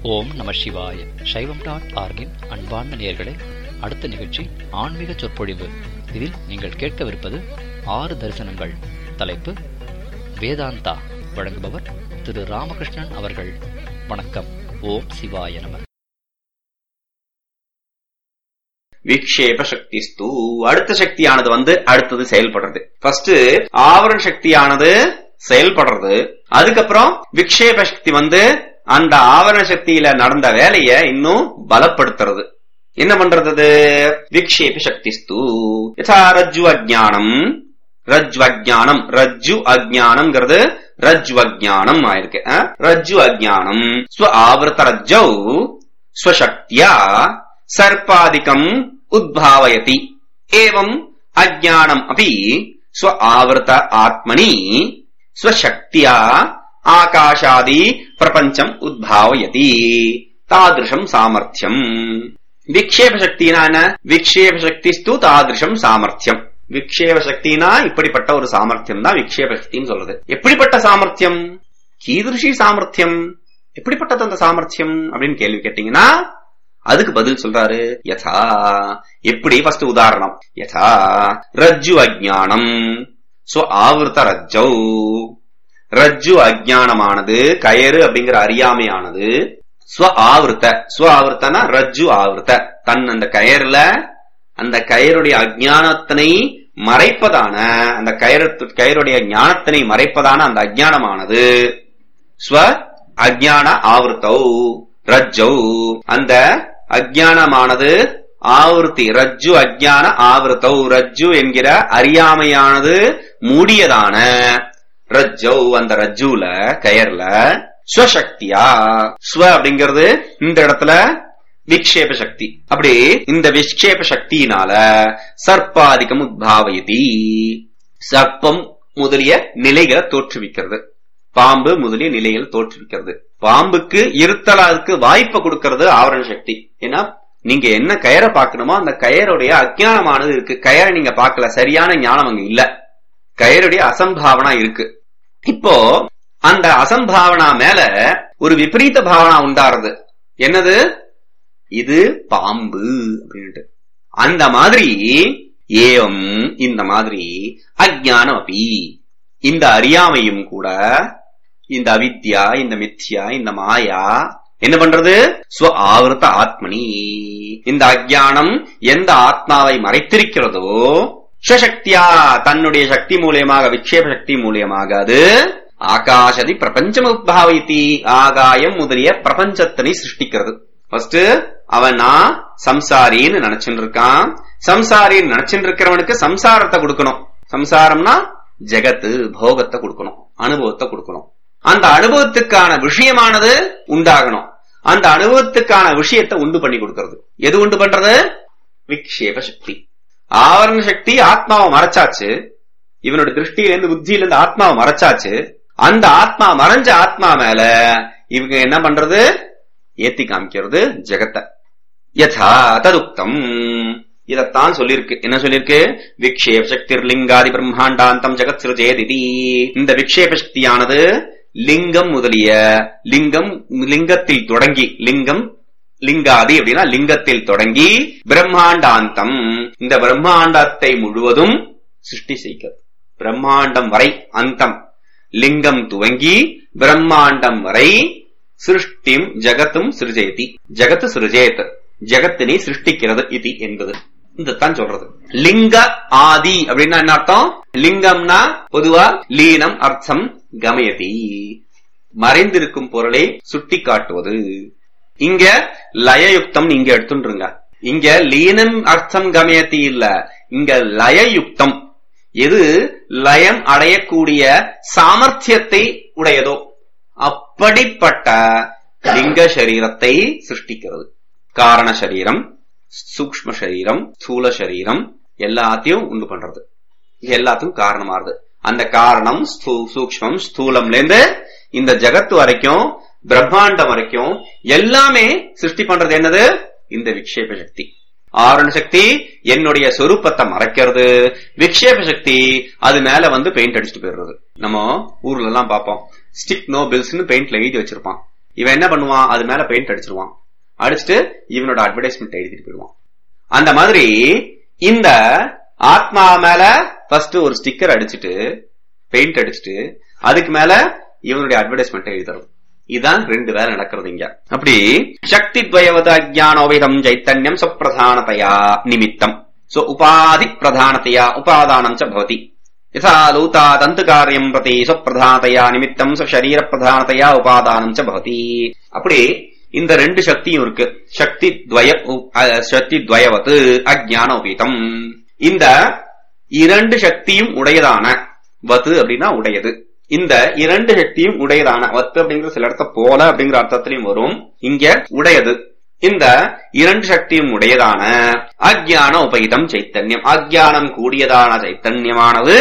ஓம் நம சிவாய சைவம் டாட் ஆர்கின் அன்பார்ந்த நேயர்களே அடுத்த நிகழ்ச்சி ஆன்மீக சொற்பொழிவு இதில் நீங்கள் கேட்கவிருப்பது ஆறு தரிசனங்கள் தலைப்பு வேதாந்தா வழங்குபவர் திரு ராமகிருஷ்ணன் அவர்கள் வணக்கம் ஓம் சிவாய நம விக்ஷேப சக்திஸ்து அடுத்த சக்தியானது வந்து அடுத்தது செயல்படுறது ஃபர்ஸ்ட் ஆவரண சக்தியானது செயல்படுறது அதுக்கப்புறம் விக்ஷேப சக்தி வந்து அந்த ஆவரண சக்தியில நடந்த வேலைய இன்னும் பலப்படுத்துறது என்ன பண்றது அது விக்ஷேப சக்திஸ்து யதா ரஜ்ஜு அஜானம் ரஜ்ஜு அஜானம் ரஜ்ஜு அஜானம்ங்கிறது ரஜ்ஜு அஜானம் ஆயிருக்கு அஹ்? ரஜ்ஜு அஜானம் ஸ்வ ஆவர்த்த ரஜ்ஜௌ ஸ்வசக்தியா सर्पादिकम् उद्भावयति एवम् अज्ञानम् अपि स्व आवृत आत्मनि स्वशक्त्या आकाशादि प्रपञ्चम् उद्भावयति तादृशम् सामर्थ्यम् விக்ஷேபசக்தினா என்ன விக்ஷேபசக்திஸ்து தாதிருஷம் சாமர்த்தியம் விக்ஷேப சக்தினா இப்படிப்பட்ட ஒரு சாமர்த்தியம் தான் விக்ஷேப சக்தின்னு சொல்றது எப்படிப்பட்ட சாமர்த்தியம் கீதிருஷி சாமர்த்தியம் எப்படிப்பட்டது அந்த சாமர்த்தியம் அப்படின்னு கேள்வி கேட்டீங்கன்னா அதுக்கு பதில் சொல்றாரு யதா எப்படி ஃபர்ஸ்ட் உதாரணம் யதா ரஜ்ஜு அஜானம் சோ ஆவர்த்த ரஜ்ஜௌ ரஜ்ஜு அஜானமானது கயறு அப்படிங்கிற அறியாமையானது ஸ்வ ஆவர்த்த ஸ்வ ஆவர்த்தனா ரஜ்ஜு ஆவர்த்த தன் அந்த கயறுல அந்த கயருடைய அஜானத்தினை மறைப்பதான அந்த கயறு கயருடைய ஞானத்தினை மறைப்பதான அந்த அஜானமானது ஸ்வ அஜான ஆவர்த்தௌ ரஜ்ஜௌ அந்த அஜானமானது ஆவருத்தி ரஜ்ஜு அஜான ஆவருத்தௌ ரஜ்ஜு என்கிற அறியாமையானது மூடியதான ரஜ்ஜௌ அந்த ரஜ்ஜுல கயர்ல ஸ்வசக்தியா ஸ்வ அப்படிங்கிறது இந்த இடத்துல விக்ஷேப சக்தி அப்படி இந்த விக்ஷேப சக்தியினால சர்ப்பாதிக்கம் உத்பாவயதி சர்ப்பம் முதலிய நிலைகளை தோற்றுவிக்கிறது பாம்பு முதலிய நிலைகள் தோற்றுவிக்கிறது பாம்புக்கு இருத்தலாருக்கு வாய்ப்பை கொடுக்கிறது ஆவரண சக்தி ஏன்னா நீங்க என்ன கயரை பார்க்கணுமோ அந்த கயருடைய அஜானமானது இருக்கு கயரை நீங்க பார்க்கல சரியான ஞானம் அங்க இல்ல கயருடைய அசம்பாவனா இருக்கு இப்போ அந்த அசம்பாவனா மேல ஒரு விபரீத பாவனா உண்டாருது என்னது இது பாம்பு அப்படின்ட்டு அந்த மாதிரி ஏவம் இந்த மாதிரி அஜானம் அப்பி இந்த அறியாமையும் கூட இந்த அவித்யா இந்த மித்யா இந்த மாயா என்ன பண்றது ஸ்வ ஆவருத்த ஆத்மனி இந்த அஜானம் எந்த ஆத்மாவை மறைத்திருக்கிறதோ ஸ்வசக்தியா தன்னுடைய சக்தி மூலியமாக விக்ஷேப சக்தி மூலியமாக அது ஆகாசதி பிரபஞ்சம் உத்பாவித்தி ஆகாயம் முதலிய பிரபஞ்சத்தினை சிருஷ்டிக்கிறது ஃபர்ஸ்ட் அவன் நான் சம்சாரின்னு நினைச்சுட்டு இருக்கான் சம்சாரின்னு நினைச்சுட்டு இருக்கிறவனுக்கு சம்சாரத்தை கொடுக்கணும் சம்சாரம்னா ஜெகத்து போகத்தை கொடுக்கணும் அனுபவத்தை கொடுக்கணும் அந்த அனுபவத்துக்கான விஷயமானது உண்டாகணும் அந்த அனுபவத்துக்கான விஷயத்தை உண்டு பண்ணி கொடுக்கிறது எது உண்டு பண்றது விக்ஷேப சக்தி ஆவரண சக்தி ஆத்மாவை மறைச்சாச்சு இவனோட திருஷ்டியிலிருந்து புத்தியிலிருந்து ஆத்மாவை மறைச்சாச்சு அந்த ஆத்மா மறைஞ்ச ஆத்மா மேல இவங்க என்ன பண்றது ஏத்தி காமிக்கிறது ஜெகத்தை யதா ததுக்தம் இதத்தான் சொல்லிருக்கு என்ன சொல்லிருக்கு விக்ஷேப சக்தி லிங்காதி பிரம்மாண்டாந்தம் ஜெகத் சிருஜேதி இந்த விக்ஷேப சக்தியானது லிங்கம் முதலிய லிங்கம் லிங்கத்தில் தொடங்கி லிங்கம் லிங்காதி அப்படின்னா லிங்கத்தில் தொடங்கி பிரம்மாண்டாந்தம் இந்த பிரம்மாண்டத்தை முழுவதும் சிருஷ்டி செய்கிறது பிரம்மாண்டம் வரை அந்தம் லிங்கம் துவங்கி பிரம்மாண்டம் வரை சிருஷ்டிம் ஜகத்தும் சிருஜேதி ஜகத்து சிருஜேத் ஜகத்தினை சிருஷ்டிக்கிறது இது என்பது இதைத்தான் சொல்றது லிங்க ஆதி அப்படின்னா என்ன அர்த்தம் லிங்கம்னா பொதுவா லீனம் அர்த்தம் கமயதி மறைந்திருக்கும் பொருளை சுட்டி காட்டுவது இங்க லயயுக்தம் நீங்க எடுத்துருங்க இங்க லீனம் அர்த்தம் கமயத்தி இல்ல இங்க லயயுக்தம் எது லயம் அடையக்கூடிய சாமர்த்தியத்தை உடையதோ அப்படிப்பட்ட லிங்க சரீரத்தை சிருஷ்டிக்கிறது காரண சரீரம் சூக்ம சரீரம் ஸ்தூல சரீரம் எல்லாத்தையும் உண்டு பண்றது இது எல்லாத்துக்கும் காரணமாறுது அந்த காரணம் சூக்மம் ஸ்தூலம்ல இருந்து இந்த ஜகத்து வரைக்கும் பிரம்மாண்டம் வரைக்கும் எல்லாமே சிருஷ்டி பண்றது என்னது இந்த விக்ஷேப சக்தி ஆரண சக்தி என்னுடைய சொரூப்பத்தை மறைக்கிறது விக்ஷேப சக்தி அது மேல வந்து பெயிண்ட் அடிச்சுட்டு போயிடுறது நம்ம ஊர்ல எல்லாம் பார்ப்போம் ஸ்டிக் நோ பில்ஸ்னு பெயிண்ட்ல எழுதி வச்சிருப்பான் இவன் என்ன பண்ணுவான் அது மேல பெயிண்ட் அடிச்சிருவான் அடிச்சுட்டு இவனோட அட்வர்டைஸ்மெண்ட் எழுதிட்டு போயிடுவான் அந்த மாதிரி இந்த ஆத்மா மேல ஃபர்ஸ்ட் ஒரு ஸ்டிக்கர் அடிச்சுட்டு பெயிண்ட் அடிச்சுட்டு அதுக்கு மேல இவனுடைய அட்வர்டைஸ்மெண்ட் எழுதுறது இதுதான் ரெண்டு வேலை நடக்கிறது இங்க அப்படி சக்தி துவயவத அஜானோவிதம் சைத்தன்யம் சப்பிரதானதையா நிமித்தம் சோ உபாதி பிரதானதையா உபாதானம் ச பவதி யதா லூதா தந்து காரியம் பிரதி ஸ்வப்பிரதானதையா நிமித்தம் சரீர பிரதானதையா உபாதானம் ச பவதி அப்படி இந்த ரெண்டு சக்தியும் இருக்கு சக்தி துவய உ- அஹ், சக்தி துவயவத்து அஜான உபீதம் இந்த இரண்டு சக்தியும் உடையதான வத்து அப்படின்னா உடையது இந்த இரண்டு சக்தியும் உடையதான வத்து அப்படிங்கிற சில இடத்த போல அப்படிங்கிற அர்த்தத்திலையும் வரும் இங்க உடையது இந்த இரண்டு சக்தியும் உடையதான அஜ்ஞான உபயிதம் சைத்தன்யம் அஜ்ஞானம் கூடியதான சைத்தன்யமானது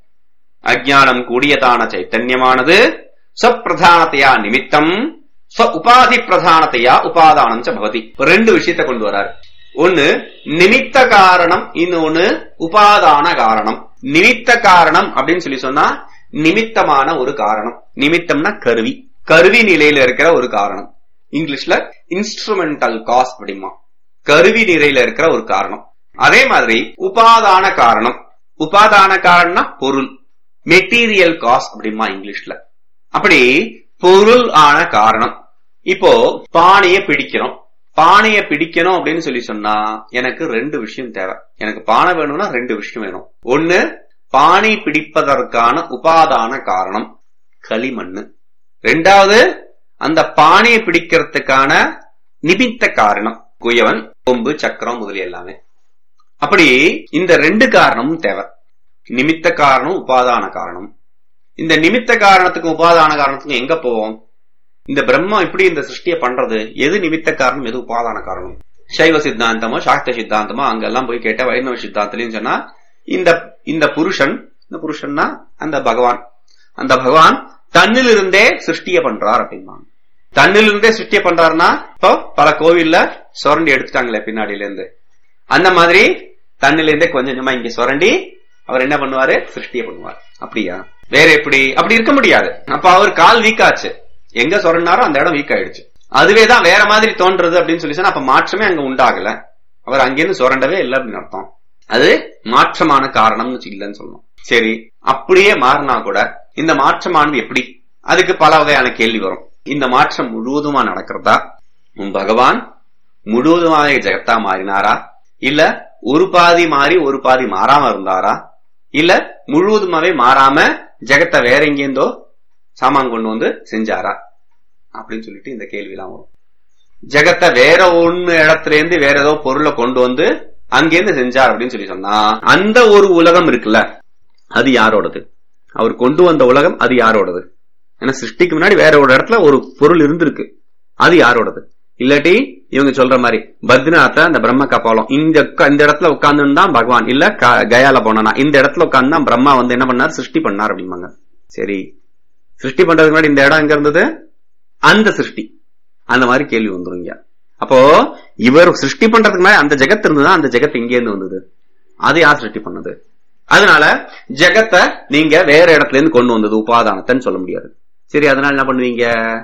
அஜ்ஞானம் கூடியதான சைத்தன்யமானது சப்பிரதானத்தையா நிமித்தம் ஸ்வ உபாதி பிரதானத்தையா உபாதானம் ச பவதி ரெண்டு விஷயத்தை கொண்டு வரார் ஒன்னு நிமித்த காரணம் இன்னொன்னு உபாதான காரணம் நிமித்த காரணம் அப்படின்னு சொல்லி சொன்னா நிமித்தமான ஒரு காரணம் நிமித்தம்னா கருவி கருவி நிலையில இருக்கிற ஒரு காரணம் இங்கிலீஷ்ல இன்ஸ்ட்ருமெண்டல் காஸ் அப்படிமா கருவி நிலையில இருக்கிற ஒரு காரணம் அதே மாதிரி உபாதான காரணம் உபாதான காரணம்னா பொருள் மெட்டீரியல் காஸ் அப்படிமா இங்கிலீஷ்ல அப்படி பொருள் ஆன காரணம் இப்போ பானையை பிடிக்கிறோம் பானையை பிடிக்கணும் அப்படின்னு சொல்லி சொன்னா எனக்கு ரெண்டு விஷயம் தேவை எனக்கு பானை வேணும்னா ரெண்டு விஷயம் வேணும் ஒண்ணு பானை பிடிப்பதற்கான உபாதான காரணம் களிமண்ணு ரெண்டாவது அந்த பானையை பிடிக்கிறதுக்கான நிமித்த காரணம் குயவன் கொம்பு சக்கரம் முதலிய எல்லாமே அப்படி இந்த ரெண்டு காரணமும் தேவை நிமித்த காரணம் உபாதான காரணம் இந்த நிமித்த காரணத்துக்கும் உபாதான காரணத்துக்கும் எங்க போவோம் இந்த பிரம்மம் இப்படி இந்த சிருஷ்டியை பண்றது எது நிமித்த காரணம் எது உபாதான காரணம் சைவ சித்தாந்தமோ சாக்த சித்தாந்தமோ அங்கெல்லாம் போய் கேட்ட வைணவ சித்தாந்தலையும் சொன்னா இந்த இந்த புருஷன் இந்த புருஷன்னா அந்த பகவான் அந்த பகவான் தன்னிலிருந்தே சிருஷ்டிய பண்றார் அப்படிம்பாங்க தன்னிலிருந்தே சிருஷ்டிய பண்றாருன்னா இப்போ பல கோவில்ல சுரண்டி எடுத்துட்டாங்களே பின்னாடியில இருந்து அந்த மாதிரி தன்னிலிருந்தே கொஞ்சம் கொஞ்சமா இங்க சுரண்டி அவர் என்ன பண்ணுவாரு சிருஷ்டிய பண்ணுவார் அப்படியா வேற எப்படி அப்படி இருக்க முடியாது அப்ப அவர் கால் வீக் ஆச்சு எங்க சொரண்டாரோ அந்த இடம் வீக் ஆயிடுச்சு அதுவேதான் வேற மாதிரி தோன்றது அப்படின்னு சொல்லி சொன்னா அப்ப மாற்றமே அங்க உண்டாகல அவர் அங்கிருந்து சுரண்டவே இல்லை அப்படின்னு அர்த்தம் அது மாற்றமான காரணம்னு இல்லைன்னு சொல்லணும் சரி அப்படியே மாறினா கூட இந்த மாற்றமானது எப்படி அதுக்கு பல வகையான கேள்வி வரும் இந்த மாற்றம் முழுவதுமா நடக்கிறதா உன் பகவான் முழுவதுமாக ஜெகத்தா மாறினாரா இல்ல ஒரு பாதி மாறி ஒரு பாதி மாறாம இருந்தாரா இல்ல முழுவதுமாவே மாறாம ஜெகத்தை வேற எங்கேருந்தோ சாமான் கொண்டு வந்து செஞ்சாரா அப்படின்னு சொல்லிட்டு இந்த கேள்வி எல்லாம் வரும் ஜெகத்தை வேற ஒண்ணு இடத்துல இருந்து வேற ஏதோ பொருளை கொண்டு வந்து அங்கேருந்து செஞ்சார் அப்படின்னு சொல்லி சொன்னா அந்த ஒரு உலகம் இருக்குல்ல அது யாரோடது அவர் கொண்டு வந்த உலகம் அது யாரோடது ஏன்னா சிருஷ்டிக்கு முன்னாடி வேற ஒரு இடத்துல ஒரு பொருள் இருந்திருக்கு அது யாரோடது இல்லாட்டி இவங்க சொல்ற மாதிரி பத்ரிநாத்த அந்த பிரம்ம கபாலம் இந்த உக்கா- இந்த இடத்துல உட்கார்ந்து தான் பகவான் இல்ல க- கயால போனா இந்த இடத்துல உட்கார்ந்து தான் பிரம்மா வந்து என்ன பண்ணார் சிருஷ்டி பண்ணார் அப்படிம்பாங்க சரி சிருஷ்டி பண்றதுக்கு முன்னாடி இந்த இடம் எங்க இருந்தது அந்த சிருஷ்டி அந்த மாதிரி கேள்வி வந்துரும் இங்க அப்போ இவர் சிருஷ்டி பண்றதுக்கு முன்னாடி அந்த ஜெகத் இருந்ததா அந்த ஜெகத் இங்க இருந்து வந்தது அது யார் சிருஷ்டி பண்ணது அதனால ஜெகத்தை நீங்க வேற இடத்துல இருந்து கொண்டு வந்தது உபாதானத்தைன்னு சொல்ல முடியாது சரி அதனால என்ன பண்ணுவீங்க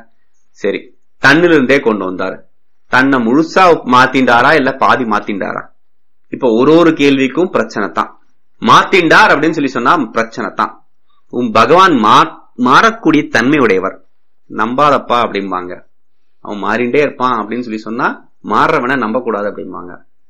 சரி தன்னிலிருந்தே கொண்டு வந்தாரு தன்னை முழுசா மாத்திண்டாரா இல்ல பாதி மாத்திண்டாரா இப்ப ஒரு ஒரு கேள்விக்கும் பிரச்சனை தான் மாத்திண்டார் அப்படின்னு சொல்லி சொன்னா பிரச்சனை தான் உன் பகவான் மா மாறக்கூடிய தன்மை உடையவர் நம்பாதப்பா அப்படிம்பாங்க அவன் மாறிண்டே இருப்பான் அப்படின்னு சொல்லி சொன்னா மாறுறவனை நம்ப கூடாது அப்படிம்பாங்க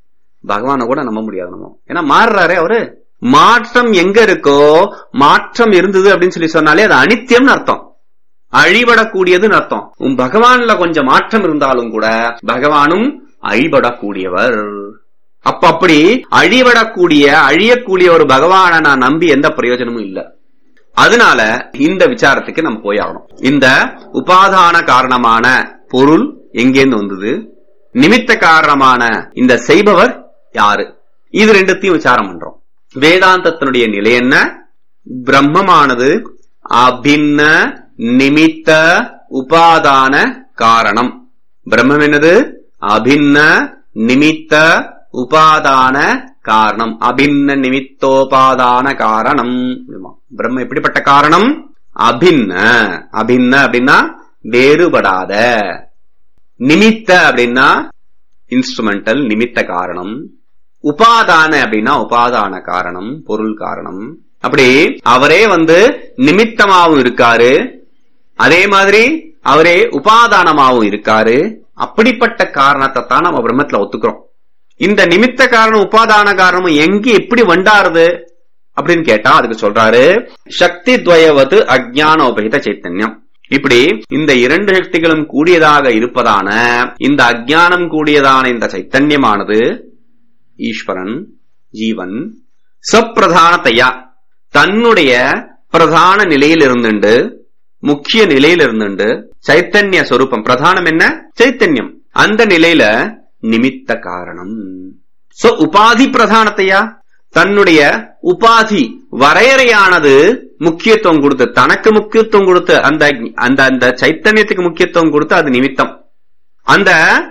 பகவானை கூட நம்ப முடியாது நம்ம ஏன்னா மாறுறாரே அவரு மாற்றம் எங்க இருக்கோ மாற்றம் இருந்தது அப்படின்னு சொல்லி சொன்னாலே அது அனித்தியம்னு அர்த்தம் அழிபடக்கூடியதுன்னு அர்த்தம் உன் பகவான்ல கொஞ்சம் மாற்றம் இருந்தாலும் கூட பகவானும் அழிபடக்கூடியவர் அப்ப அப்படி அழிபடக்கூடிய அழியக்கூடிய ஒரு பகவானை நான் நம்பி எந்த பிரயோஜனமும் இல்ல அதனால இந்த விசாரத்துக்கு நம்ம போயாகணும் இந்த உபாதான காரணமான பொருள் எங்கேருந்து வந்தது நிமித்த காரணமான இந்த செய்பவர் யாரு இது ரெண்டுத்தையும் விசாரம் பண்றோம் வேதாந்தத்தினுடைய நிலை என்ன பிரம்மமானது அபின்ன நிமித்த உபாதான காரணம் பிரம்மம் என்னது அபின்ன நிமித்த உபாதான காரணம் அபின்ன நிமித்தோபாதான காரணம் பிரம்மம் எப்படிப்பட்ட காரணம் அபின்ன அபின்ன அப்படின்னா வேறுபடாத நிமித்த அப்படின்னா இன்ஸ்ட்ருமெண்டல் நிமித்த காரணம் உபாதான அப்படின்னா உபாதான காரணம் பொருள் காரணம் அப்படி அவரே வந்து நிமித்தமாவும் இருக்காரு அதே மாதிரி அவரே உபாதானமாவும் இருக்காரு அப்படிப்பட்ட காரணத்தை தான் நம்ம பிரம்மத்துல ஒத்துக்கிறோம் இந்த நிமித்த காரணம் உபாதான காரணமும் எங்க எப்படி வண்டாருது அப்படின்னு கேட்டா அதுக்கு சொல்றாரு சக்தி துவயவது அஜானோபகித சைத்தன்யம் இப்படி இந்த இரண்டு சக்திகளும் கூடியதாக இருப்பதான இந்த அஜானம் கூடியதான இந்த சைத்தன்யமானது ஈஸ்வரன் ஜீவன் சப்பிரதானத்தையா தன்னுடைய பிரதான நிலையில் இருந்துண்டு முக்கிய நிலையில் இருந்துண்டு சைத்தன்ய சொரூபம் பிரதானம் என்ன சைத்தன்யம் அந்த நிலையில நிமித்த காரணம் சோ உபாதி பிரதானத்தையா தன்னுடைய உபாதி வரையறையானது முக்கியத்துவம் கொடுத்து தனக்கு முக்கியத்துவம் கொடுத்து அந்த அந்த அந்த சைத்தன்யத்துக்கு முக்கியத்துவம் கொடுத்து அது நிமித்தம் அந்த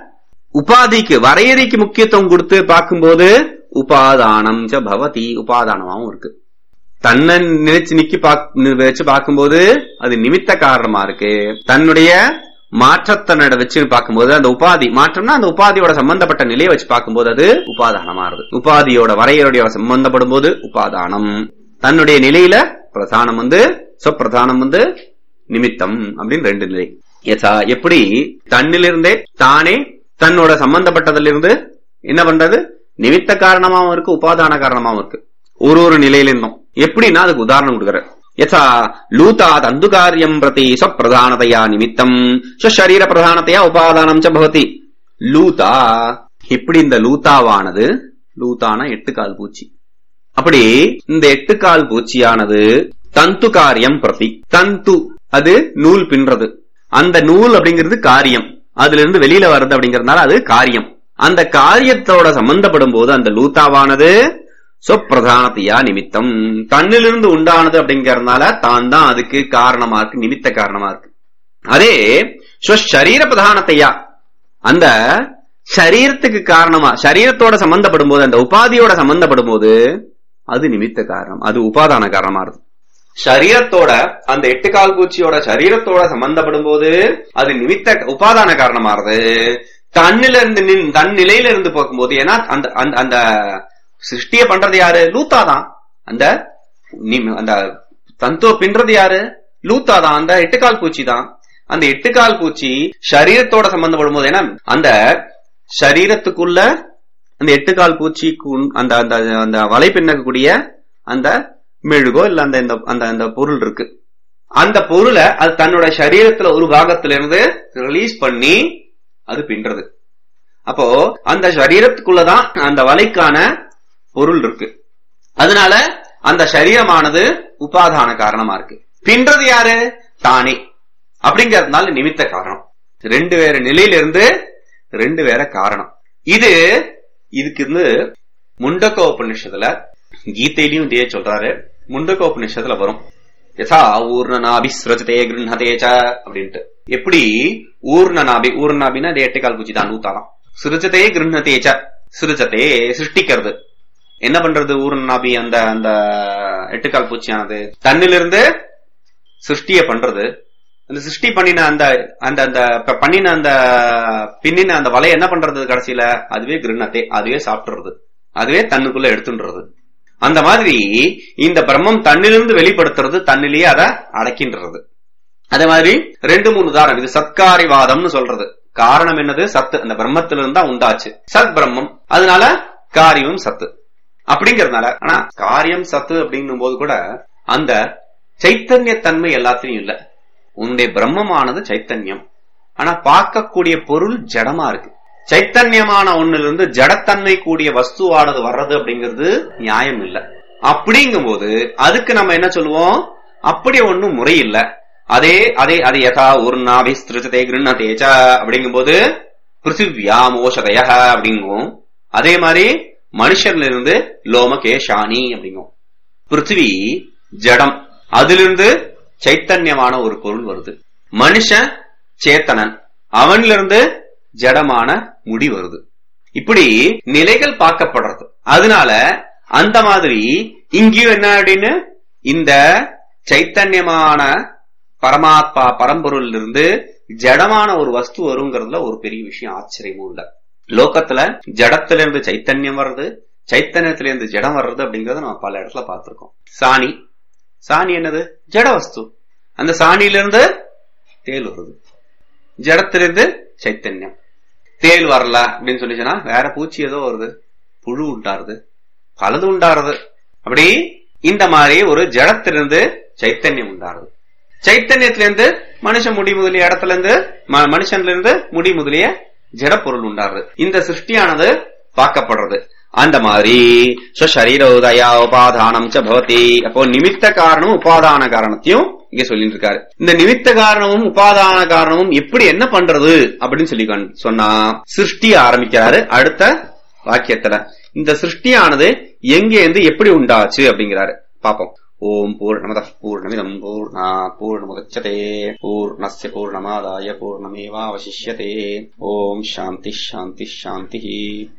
உபாதிக்கு வரையறைக்கு முக்கியத்துவம் கொடுத்து பார்க்கும்போது உபாதானம் ச பவதி உபாதானமாவும் இருக்கு தன்னை நினைச்சு நிக்கி வச்சு பார்க்கும்போது அது நிமித்த காரணமா இருக்கு தன்னுடைய மாற்றத்தை வச்சு பார்க்கும்போது அந்த உபாதி மாற்றம்னா அந்த உபாதியோட சம்பந்தப்பட்ட நிலையை வச்சு பார்க்கும்போது அது உபாதானமாறுது உபாதியோட வரையறையோட சம்பந்தப்படும் போது உபாதானம் தன்னுடைய நிலையில பிரதானம் வந்து சொப்பிரதானம் வந்து நிமித்தம் அப்படின்னு ரெண்டு நிலை யசா எப்படி தன்னிலிருந்தே தானே தன்னோட சம்பந்தப்பட்டதிலிருந்து என்ன பண்றது நிமித்த காரணமாவும் இருக்கு உபாதான காரணமாவும் இருக்கு ஒரு ஒரு நிலையிலிருந்தும் எப்படின்னா அதுக்கு உதாரணம் கொடுக்குறாரு யசா லூதா தந்து காரியம் பிரதி ஸ்வப்பிரதானதையா நிமித்தம் ஸ்வரீர பிரதானத்தையா உபாதானம் ச பவதி லூதா இப்படி இந்த லூதாவானது லூதான எட்டு கால் பூச்சி அப்படி இந்த எட்டு கால் பூச்சியானது தந்து காரியம் பிரதி தந்து அது நூல் பின்றது அந்த நூல் அப்படிங்கிறது காரியம் அதுல இருந்து வெளியில வர்றது அப்படிங்கறதுனால அது காரியம் அந்த காரியத்தோட சம்பந்தப்படும் போது அந்த லூத்தாவானது சொப்பிரதானத்தையா நிமித்தம் தன்னிலிருந்து உண்டானது அப்படிங்கறதுனால தான் தான் அதுக்கு காரணமா இருக்கு நிமித்த காரணமா இருக்கு அதே ஸ்வரீர பிரதானத்தையா அந்த சரீரத்துக்கு காரணமா சரீரத்தோட சம்பந்தப்படும் போது அந்த உபாதியோட சம்பந்தப்படும் போது அது நிமித்த காரணம் அது உபாதான காரணமா இருக்கு சரீரத்தோட அந்த எட்டு கால் பூச்சியோட சரீரத்தோட சம்பந்தப்படும் போது அது நிமித்த உபாதான காரணமாறுது தன்னில இருந்து தன் நிலையில இருந்து பார்க்கும்போது ஏன்னா அந்த அந்த சிருஷ்டிய பண்றது யாரு லூத்தா தான் அந்த அந்த தந்தோ பின்றது யாரு லூத்தா தான் அந்த எட்டுக்கால் பூச்சி தான் அந்த எட்டுக்கால் பூச்சி சரீரத்தோட சம்பந்தப்படும் போது ஏன்னா அந்த சரீரத்துக்குள்ள அந்த எட்டுக்கால் பூச்சிக்கு அந்த அந்த அந்த வலை பின்னக்கூடிய அந்த மெழுகோ இல்ல அந்த அந்த அந்த பொருள் இருக்கு அந்த பொருளை அது தன்னோட சரீரத்துல ஒரு பாகத்துல இருந்து ரிலீஸ் பண்ணி அது பின்றது அப்போ அந்த சரீரத்துக்குள்ளதான் அந்த வலைக்கான பொருள் இருக்கு அதனால அந்த சரீரமானது உபாதான காரணமா இருக்கு பின்றது யாரு தானே அப்படிங்கறதுனால நிமித்த காரணம் ரெண்டு வேற நிலையில இருந்து ரெண்டு வேற காரணம் இது இதுக்கு இருந்து முண்டக்கோ உபநிஷத்துல கீதையிலையும் இதே சொல்றாரு முண்டக்கோ உபநிஷத்துல வரும் யசா ஊர்ணநாபிஸ்ரஜதே கிருஹதேச்ச அப்படின்ட்டு எப்படி ஊர்ணநாபி ஊர்ணநாபின்னா அது எட்டுக்கால் பூச்சி தான் நூத்தாலாம் சிருஜதே கிருஹதேச்ச சிருஜதே சிருஷ்டிக்கிறது என்ன பண்றது ஊர்ணநாபி அந்த அந்த எட்டுக்கால் பூச்சியானது தன்னிலிருந்து சிருஷ்டிய பண்றது அந்த சிருஷ்டி பண்ணின அந்த அந்த அந்த பண்ணின அந்த பின்னின அந்த வலையை என்ன பண்றது கடைசியில அதுவே கிருணத்தை அதுவே சாப்பிட்டுறது அதுவே தன்னுக்குள்ள எடுத்துன்றது அந்த மாதிரி இந்த பிரம்மம் தன்னிலிருந்து வெளிப்படுத்துறது தன்னிலேயே அதை அடக்கின்றது அதே மாதிரி ரெண்டு மூணு உதாரணம் இது சத்காரிவாதம்னு சொல்றது காரணம் என்னது சத்து அந்த பிரம்மத்திலிருந்து தான் உண்டாச்சு சத் பிரம்மம் அதனால காரியம் சத்து அப்படிங்கறதுனால ஆனா காரியம் சத்து அப்படின்னும் போது கூட அந்த சைத்தன்யத்தன்மை எல்லாத்திலையும் இல்ல உன்னுடைய பிரம்மமானது சைத்தன்யம் ஆனா பார்க்கக்கூடிய பொருள் ஜடமா இருக்கு சைத்தன்யமான ஒண்ணிலிருந்து ஜடத்தன்மை கூடிய வஸ்துவானது வர்றது அப்படிங்கிறது நியாயம் இல்ல அப்படிங்கும் போது அதுக்கு நம்ம என்ன சொல்லுவோம் அப்படி ஒண்ணும் முறை இல்ல அதே அதே அது யதா ஊர்ணாபி ஸ்திருச்சதே கிருண்ணதேச்ச அப்படிங்கும் போது பிருத்திவியாமோஷதய அப்படிங்கும் அதே மாதிரி மனுஷன்ல இருந்து லோமகேஷானி அப்படிங்கும் பிருத்திவி ஜடம் அதிலிருந்து சைத்தன்யமான ஒரு பொருள் வருது மனுஷன் சேத்தனன் அவனிலிருந்து ஜடமான முடி வருது இப்படி நிலைகள் பார்க்கப்படுறது அதனால அந்த மாதிரி இங்கேயும் என்ன அப்படின்னு இந்த சைத்தன்யமான பரமாத்மா பரம்பொருள் இருந்து ஜடமான ஒரு வஸ்து வருங்கிறதுல ஒரு பெரிய விஷயம் ஆச்சரியமும் இல்ல லோகத்துல ஜடத்துல இருந்து சைத்தன்யம் வர்றது சைத்தன்யத்துல இருந்து ஜடம் வர்றது அப்படிங்கறத நம்ம பல இடத்துல பார்த்திருக்கோம் சாணி சாணி என்னது ஜட வஸ்து அந்த சாணியில இருந்து தேல் வருது ஜடத்திலிருந்து சைத்தன்யம் தேல் வரல அப்படின்னு சொல்லிச்சுன்னா வேற பூச்சி ஏதோ வருது புழு உண்டாருது பலது உண்டாருது அப்படி இந்த மாதிரி ஒரு ஜடத்திலிருந்து சைத்தன்யம் உண்டாருது சைத்தன்யத்திலிருந்து மனுஷன் முடி முதலிய இடத்துல இருந்து ம- மனுஷன்ல இருந்து முடி முதலிய ஜடப்பொருள் உண்டாருது இந்த சிருஷ்டியானது பார்க்கப்படுறது அந்த மாதிரி ஸ்வசரீர உதயா உபாதானம் ச பவதி அப்போ நிமித்த காரணம் உபாதான காரணத்தையும் இங்க சொல்லிட்டு இருக்காரு இந்த நிமித்த காரணமும் உபாதான காரணமும் எப்படி என்ன பண்றது அப்படின்னு சொல்லி கண்- சொன்னா சிருஷ்டிய ஆரம்பிக்கிறாரு அடுத்த வாக்கியத்துல இந்த சிருஷ்டியானது எங்க இருந்து எப்படி உண்டாச்சு அப்படிங்கிறாரு பாப்போம் ஓம் பூர்ணமத பூர்ணமிதம் பூர்ணா பூர்ணமுதச்சதே பூர்ணஸ்ய பூர்ணமாதாய பூர்ணமேவாவசிஷ்யதே ஓம் சாந்தி சாந்தி சாந்தி